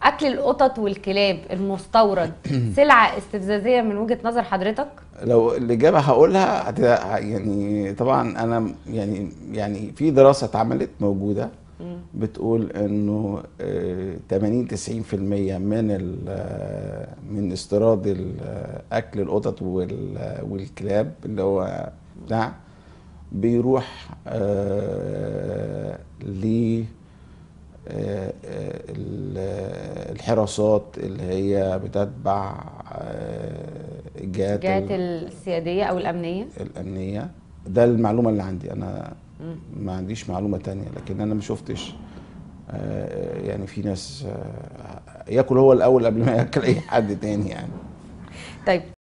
اكل القطط والكلاب المستورد سلعه استفزازيه من وجهه نظر حضرتك لو الاجابه هقولها هت... يعني طبعا انا يعني يعني في دراسه اتعملت موجوده بتقول انه آه، 80 90% من ال- آه، من استيراد ال- آه، اكل القطط وال- والكلاب اللي هو بتاع بيروح آه، ل آه، آه، ال- الحراسات اللي هي بتتبع آه، الجهات الجهات ال- السياديه او الامنيه الأمنية ده المعلومة اللي عندي أنا ما عنديش معلومة تانية لكن أنا ما شفتش آه، يعني في ناس آه، ياكل هو الأول قبل ما ياكل أي حد تاني يعني طيب